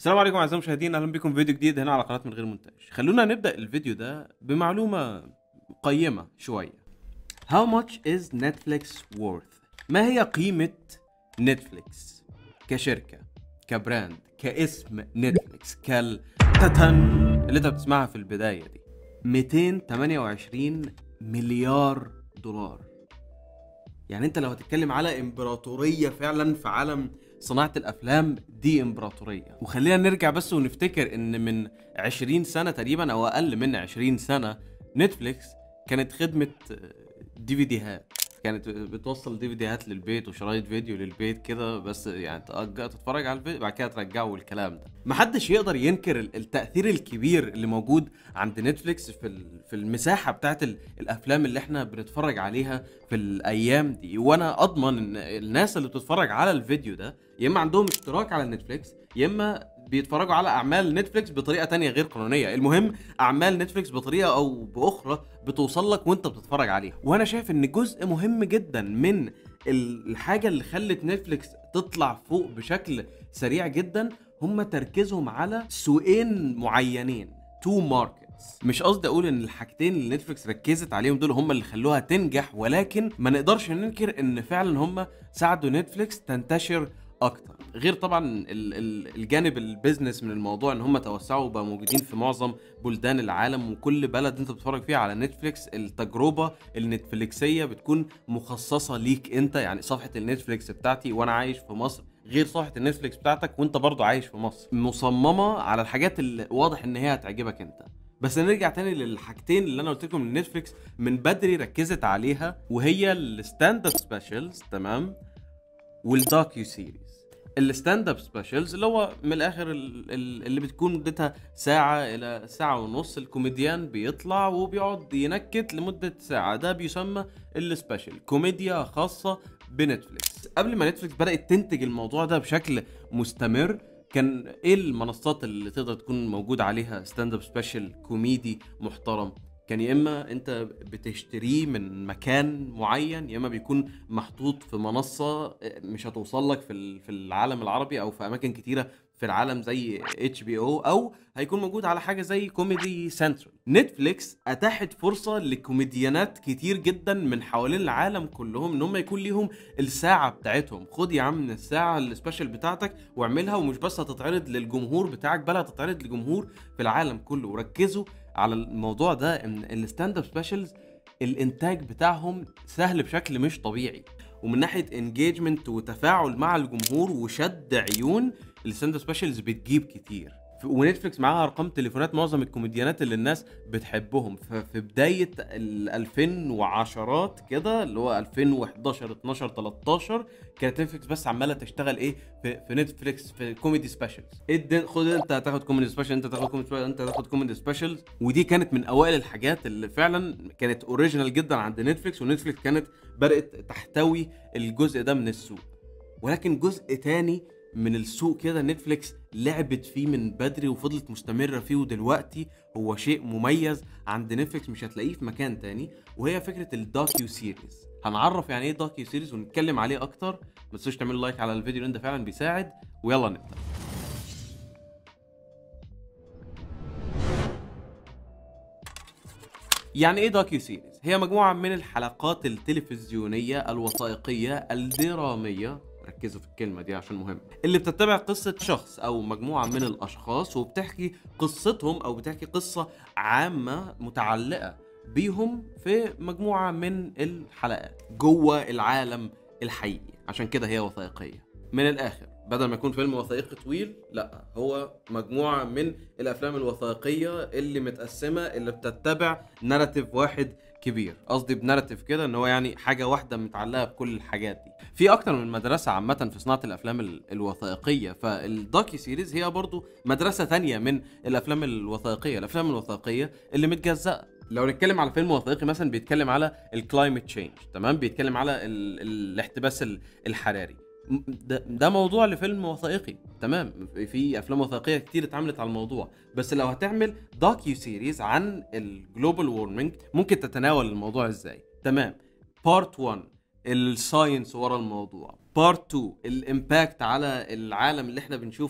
السلام عليكم اعزائي المشاهدين اهلا بكم في فيديو جديد هنا على قناه من غير مونتاج خلونا نبدا الفيديو ده بمعلومه قيمه شويه How much is Netflix worth ما هي قيمه نتفليكس كشركه كبراند كاسم نتفليكس كالتتن اللي انت بتسمعها في البدايه دي 228 مليار دولار يعني انت لو هتتكلم على امبراطوريه فعلا في عالم صناعه الافلام دي امبراطوريه وخلينا نرجع بس ونفتكر ان من 20 سنه تقريبا او اقل من 20 سنه نتفليكس كانت خدمه دي في ديهات كانت بتوصل دي في ديهات للبيت وشرايط فيديو للبيت كده بس يعني تأجر تتفرج على الفيديو بعد كده ترجعه والكلام ده محدش يقدر ينكر التاثير الكبير اللي موجود عند نتفليكس في ال- في المساحه بتاعت ال- الافلام اللي احنا بنتفرج عليها في الايام دي وانا اضمن ان الناس اللي بتتفرج على الفيديو ده يا اما عندهم اشتراك على نتفليكس يا اما بيتفرجوا على اعمال نتفليكس بطريقه تانية غير قانونيه المهم اعمال نتفليكس بطريقه او باخرى بتوصل لك وانت بتتفرج عليها وانا شايف ان جزء مهم جدا من الحاجه اللي خلت نتفليكس تطلع فوق بشكل سريع جدا هم تركيزهم على سوقين معينين تو ماركتس مش قصدي اقول ان الحاجتين اللي نتفليكس ركزت عليهم دول هم اللي خلوها تنجح ولكن ما نقدرش ننكر ان فعلا هم ساعدوا نتفليكس تنتشر اكتر غير طبعا ال- ال- الجانب البيزنس من الموضوع ان هم توسعوا وبقوا موجودين في معظم بلدان العالم وكل بلد انت بتتفرج فيها على نتفليكس التجربه النتفليكسيه بتكون مخصصه ليك انت يعني صفحه النتفليكس بتاعتي وانا عايش في مصر غير صفحه النتفليكس بتاعتك وانت برضو عايش في مصر مصممه على الحاجات اللي واضح ان هي هتعجبك انت بس نرجع تاني للحاجتين اللي انا قلت لكم ان نتفليكس من بدري ركزت عليها وهي الستاند اب سبيشالز تمام والدوكيو سيريز الستاند اب سبيشالز اللي هو من الاخر ال- ال- اللي بتكون مدتها ساعه الى ساعه ونص الكوميديان بيطلع وبيقعد ينكت لمده ساعه ده بيسمى السبيشال كوميديا خاصه بنتفليكس قبل ما نتفليكس بدات تنتج الموضوع ده بشكل مستمر كان ايه المنصات اللي تقدر تكون موجود عليها ستاند اب سبيشال كوميدي محترم كان يا اما انت بتشتريه من مكان معين يا اما بيكون محطوط في منصه مش هتوصل لك في ال- في العالم العربي او في اماكن كتيره في العالم زي اتش بي او او هيكون موجود على حاجه زي كوميدي سنترال نتفليكس اتاحت فرصه لكوميديانات كتير جدا من حوالين العالم كلهم ان هم يكون ليهم الساعه بتاعتهم خد يا عم الساعه السبيشال بتاعتك واعملها ومش بس هتتعرض للجمهور بتاعك بل هتتعرض لجمهور في العالم كله وركزوا على الموضوع ده ان الستاند اب سبيشالز الانتاج بتاعهم سهل بشكل مش طبيعي ومن ناحيه انجيجمنت وتفاعل مع الجمهور وشد عيون الستاند اب سبيشالز بتجيب كتير ف- ونتفليكس معاها ارقام تليفونات معظم الكوميديانات اللي الناس بتحبهم ففي بدايه ال 2010 كده اللي هو 2011 12 13 كانت نتفليكس بس عماله تشتغل ايه في, في نتفليكس في كوميدي سبيشالز ادن خد انت هتاخد كوميدي سبيشال انت تاخد كوميدي سبيشال انت هتاخد كوميدي سبيشالز ودي كانت من اوائل الحاجات اللي فعلا كانت اوريجينال جدا عند نتفليكس ونتفليكس كانت بدات تحتوي الجزء ده من السوق ولكن جزء تاني من السوق كده نتفليكس لعبت فيه من بدري وفضلت مستمرة فيه ودلوقتي هو شيء مميز عند نتفليكس مش هتلاقيه في مكان تاني وهي فكرة الدوكيو سيريز هنعرف يعني ايه دوكيو سيريز ونتكلم عليه اكتر ما تنسوش تعملوا لايك على الفيديو لان ده فعلا بيساعد ويلا نبدا يعني ايه دوكيو سيريز؟ هي مجموعة من الحلقات التلفزيونية الوثائقية الدرامية ركزوا في الكلمة دي عشان مهم اللي بتتبع قصة شخص أو مجموعة من الأشخاص وبتحكي قصتهم أو بتحكي قصة عامة متعلقة بيهم في مجموعة من الحلقات جوه العالم الحقيقي عشان كده هي وثائقية من الآخر بدل ما يكون فيلم وثائقي طويل لا هو مجموعة من الأفلام الوثائقية اللي متقسمة اللي بتتبع ناراتيف واحد كبير قصدي بناراتيف كده ان هو يعني حاجه واحده متعلقه بكل الحاجات دي في اكتر من مدرسه عامه في صناعه الافلام ال- الوثائقيه فالدوكي سيريز هي برضو مدرسه تانية من الافلام الوثائقيه الافلام الوثائقيه اللي متجزأه لو نتكلم على فيلم وثائقي مثلا بيتكلم على الكلايمت تشينج تمام بيتكلم على ال... الاحتباس ال- الحراري م- ده, ده موضوع لفيلم وثائقي تمام في افلام وثائقيه كتير اتعملت على الموضوع بس لو هتعمل دوكيو سيريز عن الجلوبال وورمنج ممكن تتناول الموضوع ازاي تمام بارت 1 الساينس ورا الموضوع بارت 2 الامباكت على العالم اللي احنا بنشوفه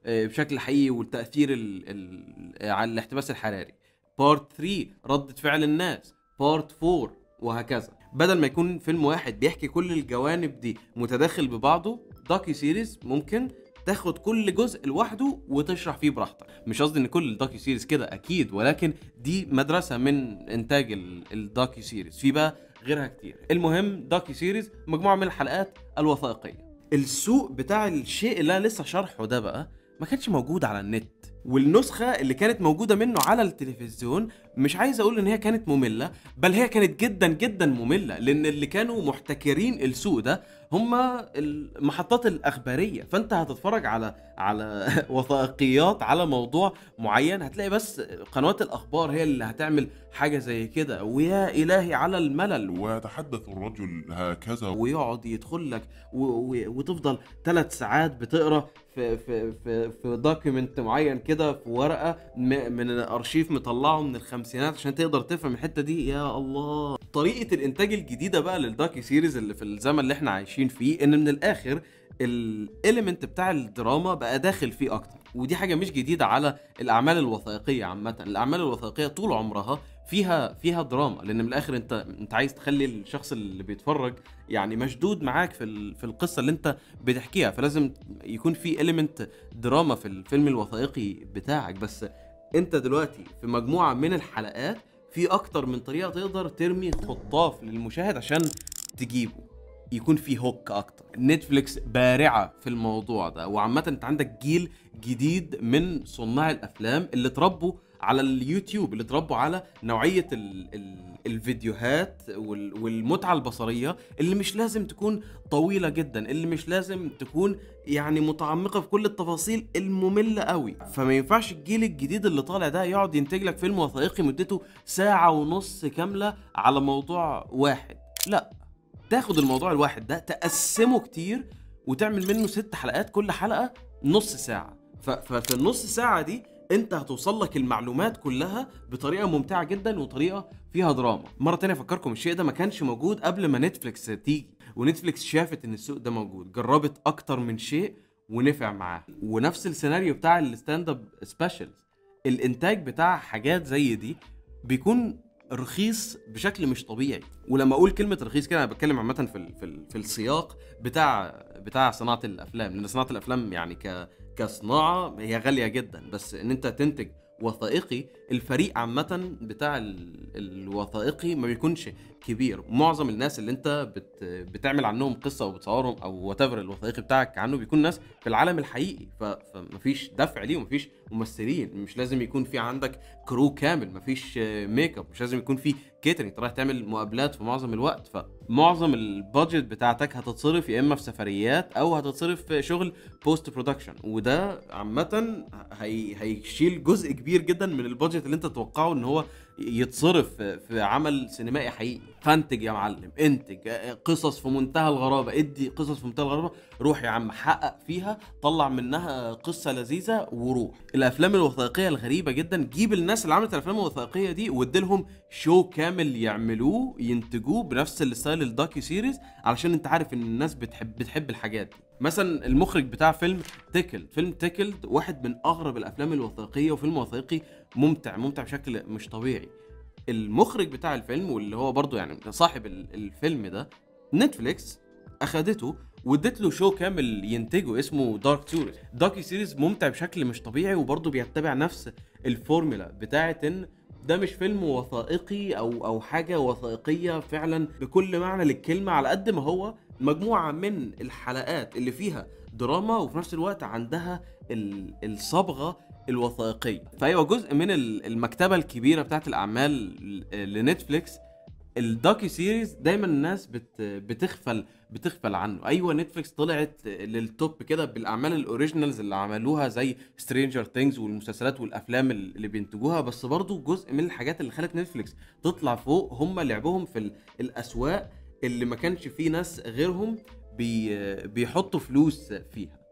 آه، بشكل حقيقي والتاثير ال ال على الاحتباس الحراري بارت 3 ردة فعل الناس بارت 4 وهكذا بدل ما يكون فيلم واحد بيحكي كل الجوانب دي متداخل ببعضه دوكي سيريز ممكن تاخد كل جزء لوحده وتشرح فيه براحتك مش قصدي ان كل الدوكي سيريز كده اكيد ولكن دي مدرسه من انتاج ال- الدوكي سيريز في بقى غيرها كتير المهم دوكي سيريز مجموعه من الحلقات الوثائقيه السوق بتاع الشيء اللي انا لسه شرحه ده بقى ما كانش موجود على النت والنسخة اللي كانت موجودة منه على التلفزيون مش عايز اقول ان هي كانت مملة بل هي كانت جدا جدا مملة لان اللي كانوا محتكرين السوق ده هما المحطات الاخبارية فانت هتتفرج على على وثائقيات على موضوع معين هتلاقي بس قنوات الاخبار هي اللي هتعمل حاجة زي كده ويا الهي على الملل ويتحدث الرجل هكذا ويقعد يدخل لك و... و... وتفضل ثلاث ساعات بتقرا في في في في دوكيمنت معين كده في ورقه م... من الارشيف مطلعه من الخمسينات عشان تقدر تفهم الحته دي يا الله طريقه الانتاج الجديده بقى للداكي سيريز اللي في الزمن اللي احنا عايشين فيه ان من الاخر الاليمنت بتاع الدراما بقى داخل فيه اكتر ودي حاجه مش جديده على الاعمال الوثائقيه عامه الاعمال الوثائقيه طول عمرها فيها فيها دراما لان من الاخر انت انت عايز تخلي الشخص اللي بيتفرج يعني مشدود معاك في ال- في القصه اللي انت بتحكيها فلازم يكون في اليمنت دراما في الفيلم الوثائقي بتاعك بس انت دلوقتي في مجموعه من الحلقات في اكتر من طريقه تقدر ترمي خطاف للمشاهد عشان تجيبه يكون في هوك اكتر نتفليكس بارعه في الموضوع ده وعامه انت عندك جيل جديد من صناع الافلام اللي اتربوا على اليوتيوب اللي اتربوا على نوعيه ال ال الفيديوهات وال والمتعه البصريه اللي مش لازم تكون طويله جدا اللي مش لازم تكون يعني متعمقه في كل التفاصيل الممله قوي فما ينفعش الجيل الجديد اللي طالع ده يقعد ينتج لك فيلم وثائقي مدته ساعه ونص كامله على موضوع واحد لا تاخد الموضوع الواحد ده تقسمه كتير وتعمل منه ست حلقات كل حلقه نص ساعه ف- ففي النص ساعه دي انت هتوصل لك المعلومات كلها بطريقه ممتعه جدا وطريقه فيها دراما مره تانية افكركم الشيء ده ما كانش موجود قبل ما نتفليكس تيجي ونتفليكس شافت ان السوق ده موجود جربت اكتر من شيء ونفع معاها ونفس السيناريو بتاع الستاند اب سبيشالز الانتاج بتاع حاجات زي دي بيكون رخيص بشكل مش طبيعي ولما اقول كلمه رخيص كده انا بتكلم عامه في ال- في, ال- في السياق بتاع بتاع صناعه الافلام لان صناعه الافلام يعني ك كصناعه هي غاليه جدا بس ان انت تنتج وثائقي الفريق عامة بتاع ال- الوثائقي ما بيكونش كبير معظم الناس اللي انت بت بتعمل عنهم قصة وبتصورهم او وات الوثائقي بتاعك عنه بيكون ناس في العالم الحقيقي ف- فمفيش دفع ليه ومفيش ممثلين مش لازم يكون في عندك كرو كامل مفيش آه، ميك اب مش لازم يكون في كيترينج انت رايح تعمل مقابلات في معظم الوقت فمعظم البادجت بتاعتك هتتصرف يا اما في سفريات او هتتصرف في شغل بوست برودكشن وده عامه هي هيشيل جزء كبير جدا من البادجت اللي انت تتوقعه ان هو يتصرف في في عمل سينمائي حقيقي فانتج يا معلم انتج آه، قصص في منتهى الغرابه ادي قصص في منتهى الغرابه روح يا عم حقق فيها طلع منها قصه لذيذه وروح الافلام الوثائقيه الغريبه جدا جيب الناس اللي عملت الافلام الوثائقيه دي وادي لهم شو كامل يعملوه ينتجوه بنفس الستايل الداكي سيريز علشان انت عارف ان الناس بتحب بتحب الحاجات دي مثلا المخرج بتاع فيلم تيكلد فيلم تيكلد واحد من اغرب الافلام الوثائقيه وفيلم وثائقي ممتع ممتع بشكل مش طبيعي المخرج بتاع الفيلم واللي هو برضو يعني صاحب ال- الفيلم ده نتفليكس اخدته وادت له شو كامل ينتجه اسمه دارك تورست دارك سيريز ممتع بشكل مش طبيعي وبرضه بيتبع نفس الفورمولا بتاعت ان ده مش فيلم وثائقي او او حاجه وثائقيه فعلا بكل معنى للكلمه على قد ما هو مجموعه من الحلقات اللي فيها دراما وفي نفس الوقت عندها ال- الصبغه الوثائقيه فايوه جزء من ال- المكتبه الكبيره بتاعت الاعمال ل- لنتفليكس الدوكي سيريز دايما الناس بت بتغفل بتغفل عنه ايوه نتفليكس طلعت للتوب كده بالاعمال الاوريجينالز اللي عملوها زي سترينجر ثينجز والمسلسلات والافلام اللي بينتجوها بس برضو جزء من الحاجات اللي خلت نتفليكس تطلع فوق هم لعبهم في ال- الاسواق اللي ما كانش فيه ناس غيرهم بي بيحطوا فلوس فيها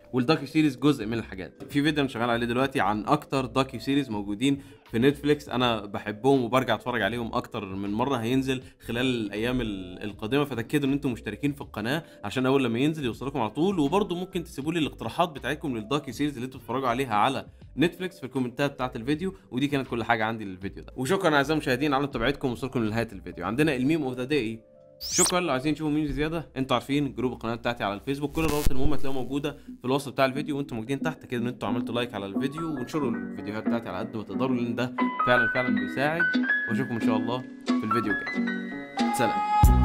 والدوكيو سيريز جزء من الحاجات في فيديو انا شغال عليه دلوقتي عن اكتر دوكيو سيريز موجودين في نتفليكس انا بحبهم وبرجع اتفرج عليهم اكتر من مره هينزل خلال الايام ال- القادمه فتاكدوا ان انتم مشتركين في القناه عشان اول لما ينزل يوصلكم على طول وبرضه ممكن تسيبوا لي الاقتراحات بتاعتكم للدوكيو سيريز اللي انتم بتتفرجوا عليها على نتفليكس في الكومنتات بتاعت الفيديو ودي كانت كل حاجه عندي للفيديو ده وشكرا اعزائي المشاهدين على متابعتكم وصولكم لنهايه الفيديو عندنا الميم اوف ذا داي شكرا لو عايزين تشوفوا ميمز زياده انتوا عارفين جروب القناه بتاعتي على الفيسبوك كل الروابط المهمه هتلاقوها موجوده في الوصف بتاع الفيديو وانتم موجودين تحت كده ان انتوا عملتوا لايك على الفيديو وانشروا الفيديوهات بتاعتي على قد ما تقدروا لان ده فعلا فعلا بيساعد واشوفكم ان شاء الله في الفيديو الجاي سلام